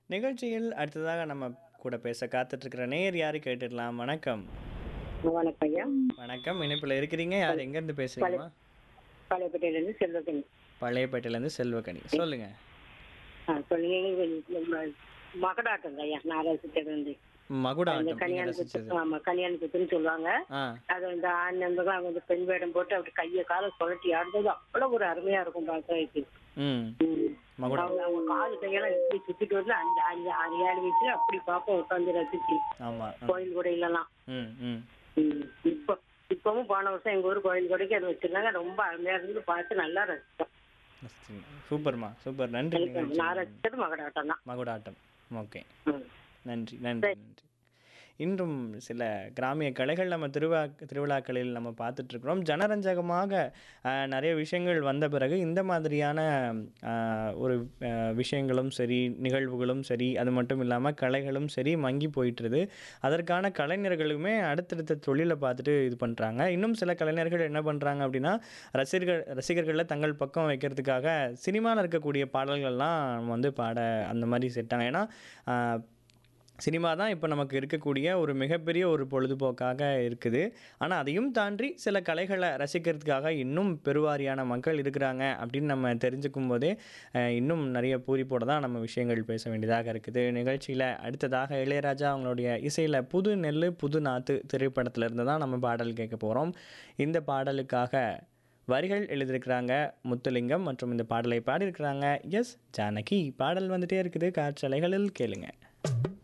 நிகழ்ச்சியில் அடுத்ததாக நம்ம கூட பேச காத்துட்ருக்கிற நேயர் யாரு கேட்டுடலாம் வணக்கம் வணக்கம் ஐயா வணக்கம் இணைப்பில் இருக்கிறீங்க யார் எங்கேருந்து பேசுறீங்கம்மா பாளையப்பேட்டையிலேருந்து செல்வகன் பழையப்பேட்டையிலேருந்து செல்வகனி சொல்லுங்க ஆ சொல்லுங்க மகடாட்டம் ஐயா நாராயணத்திலிருந்து அந்த மகுடாட்டம் நீங்க கல்யாண ரசிச்சது குத்து ஆமா கல்யாண குத்துன்னு சொல்லுவாங்க ஆ அது வந்து ஆண் நண்பர்கள் வந்து பெண் வேடம் போட்டு அப்படி கையை காலை சுழட்டி ஆடுறது அவ்வளவு ஒரு அருமையா இருக்கும் பார்க்கறதுக்கு ம் ம். மகுடம் அவங்க அவங்க காலு கையெல்லாம் எப்படி சுத்திட்டு வந்து அஞ்சு அஞ்சு ஆறு ஏழு வயசுல அப்படி பார்ப்போம் உட்காந்து ரசிச்சு ஆமா ஆ. கோயில் கூடையிலலாம் ம் ம் ம். இப்போ இப்பவும் போன வருஷம் எங்க ஊர் கோயில் கூடைக்கு அது வச்சிருந்தாங்க ரொம்ப அருமையா இருந்து பார்த்து நல்லா ரசிச்சோம் ரசிச்சீங்க. சூப்பர்மா சூப்பர் நன்றி எனக்கு நிகழ்ச்சி நான் ரசிச்சது மகடாட்டம் தான் மகுடாட்டம் ஓகே ம். நன்றி நன்றி நன்றி இன்றும் சில கிராமிய கலைகள் நம்ம திருவிழா திருவிழாக்களில் நம்ம பார்த்துட்ருக்குறோம் ஜனரஞ்சகமாக ஆஹ், நிறைய விஷயங்கள் வந்த பிறகு இந்த மாதிரியான ஆஹ், ஒரு ஆஹ், விஷயங்களும் சரி நிகழ்வுகளும் சரி அது மட்டும் இல்லாமல் கலைகளும் சரி மங்கி போயிட்டுருது அதற்கான கலைஞர்களுமே அடுத்தடுத்த தொழிலை பார்த்துட்டு இது பண்ணுறாங்க இன்னும் சில கலைஞர்கள் என்ன பண்ணுறாங்க அப்படின்னா ரசிகர்கள் ரசிகர்களை தங்கள் பக்கம் வைக்கிறதுக்காக சினிமாவில் இருக்கக்கூடிய பாடல்கள்லாம் வந்து பாட அந்த மாதிரி செட்டாங்க ஏன்னா ஆஹ், சினிமா தான் இப்போ நமக்கு இருக்கக்கூடிய ஒரு மிகப்பெரிய ஒரு பொழுதுபோக்காக இருக்குது ஆனால் அதையும் தாண்டி சில கலைகளை ரசிக்கிறதுக்காக இன்னும் பெருவாரியான மக்கள் இருக்கிறாங்க அப்படின்னு நம்ம தெரிஞ்சுக்கும் போதே அஹ், இன்னும் நிறைய பூரிப்போட தான் நம்ம விஷயங்கள் பேச வேண்டியதாக இருக்குது நிகழ்ச்சியில் அடுத்ததாக இளையராஜா அவங்களுடைய இசையில் புது நெல் புது நாத்து திரைப்படத்துல இருந்து தான் நம்ம பாடல் கேட்க போகிறோம் இந்த பாடலுக்காக வரிகள் எழுதியிருக்கிறாங்க முத்துலிங்கம் மற்றும் இந்த பாடலை பாடியிருக்கிறாங்க எஸ் ஜானகி பாடல் வந்துட்டே இருக்குது காற்றலைகளில் கேளுங்க